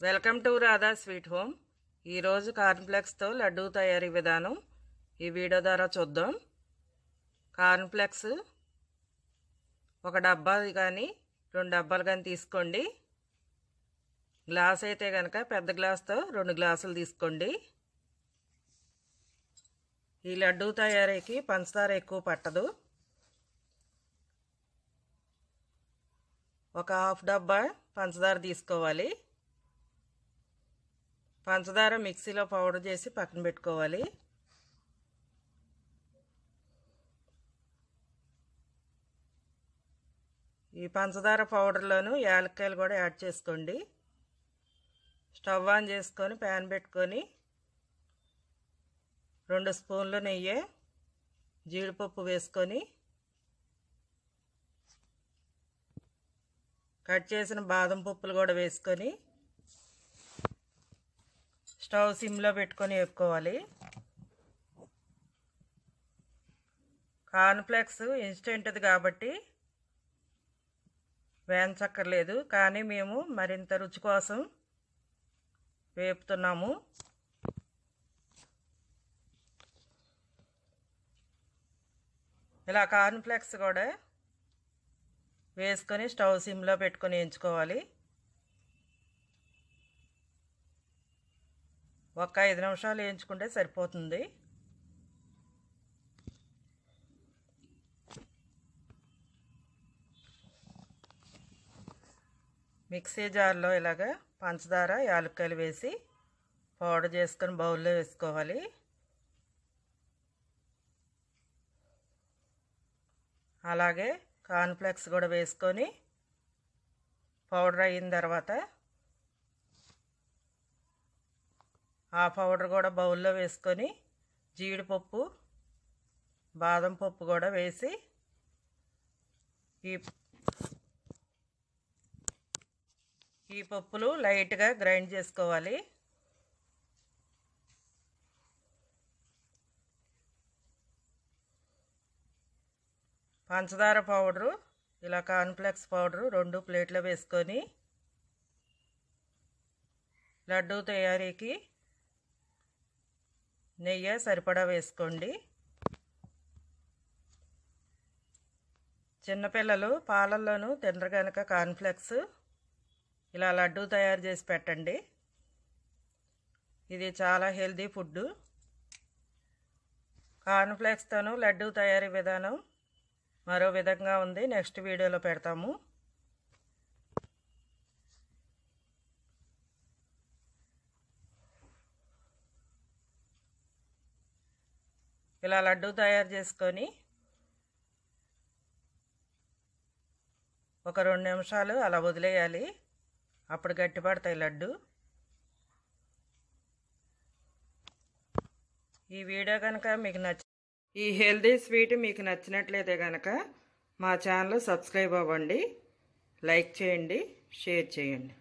welcome to Radha sweet home ఈరోజు కార్న్ఫ్లెక్స్తో లడ్డూ తయారీ విధానం ఈ వీడియో ద్వారా చూద్దాం కార్న్ఫ్లెక్స్ ఒక డబ్బా కానీ రెండు డబ్బాలు కానీ తీసుకోండి గ్లాస్ అయితే కనుక పెద్ద గ్లాస్తో రెండు గ్లాసులు తీసుకోండి ఈ లడ్డూ తయారీకి పంచదార ఎక్కువ పట్టదు ఒక హాఫ్ డబ్బా పంచదార తీసుకోవాలి పంచదార మిక్సీలో పౌడర్ చేసి పక్కన పెట్టుకోవాలి ఈ పంచదార పౌడర్లోను యాలక్కాయలు కూడా యాడ్ చేసుకోండి స్టవ్ ఆన్ చేసుకొని ప్యాన్ పెట్టుకొని రెండు స్పూన్లు నెయ్యి జీడిపప్పు వేసుకొని కట్ చేసిన బాదం పప్పులు కూడా వేసుకొని స్టవ్ సిమ్లో పెట్టుకొని వేపుకోవాలి కార్న్ఫ్లెక్స్ ఇన్స్టెంట్ది కాబట్టి వేయించక్కర్లేదు కానీ మేము మరింత రుచి కోసం వేపుతున్నాము ఇలా కార్న్ఫ్లెక్స్ కూడా వేసుకొని స్టవ్ సిమ్లో పెట్టుకొని ఎంచుకోవాలి ఒక ఐదు నిమిషాలు వేయించుకుంటే సరిపోతుంది మిక్సీ జార్లో ఇలాగ పంచదార యాలక్కాయలు వేసి పౌడర్ చేసుకొని బౌల్లో వేసుకోవాలి అలాగే కార్న్ఫ్లెక్స్ కూడా వేసుకొని పౌడర్ అయిన తర్వాత ఆ పౌడర్ కూడా బౌల్లో వేసుకొని జీడిపప్పు బాదం పప్పు కూడా వేసి ఈ ఈ పప్పులు లైట్గా గ్రైండ్ చేసుకోవాలి పంచదార పౌడరు ఇలా కార్న్ఫ్లెక్స్ పౌడరు రెండు ప్లేట్లో వేసుకొని లడ్డూ తయారీకి నెయ్యి సరిపడా వేసుకోండి చిన్నపిల్లలు పాలల్లోనూ తినరు కనుక కార్న్ఫ్లెక్స్ ఇలా లడ్డూ తయారు చేసి పెట్టండి ఇది చాలా హెల్దీ ఫుడ్ కార్న్ఫ్లెక్స్తోనూ లడ్డూ తయారీ విధానం మరో విధంగా ఉంది నెక్స్ట్ వీడియోలో పెడతాము ఇలా లడ్డు తయారు చేసుకొని ఒక రెండు నిమిషాలు అలా వదిలేయాలి అప్పుడు గట్టిపడతాయి లడ్డు ఈ వీడియో కనుక మీకు నచ్చ ఈ హెల్దీ స్వీట్ మీకు నచ్చినట్లయితే కనుక మా ఛానల్ సబ్స్క్రైబ్ అవ్వండి లైక్ చేయండి షేర్ చేయండి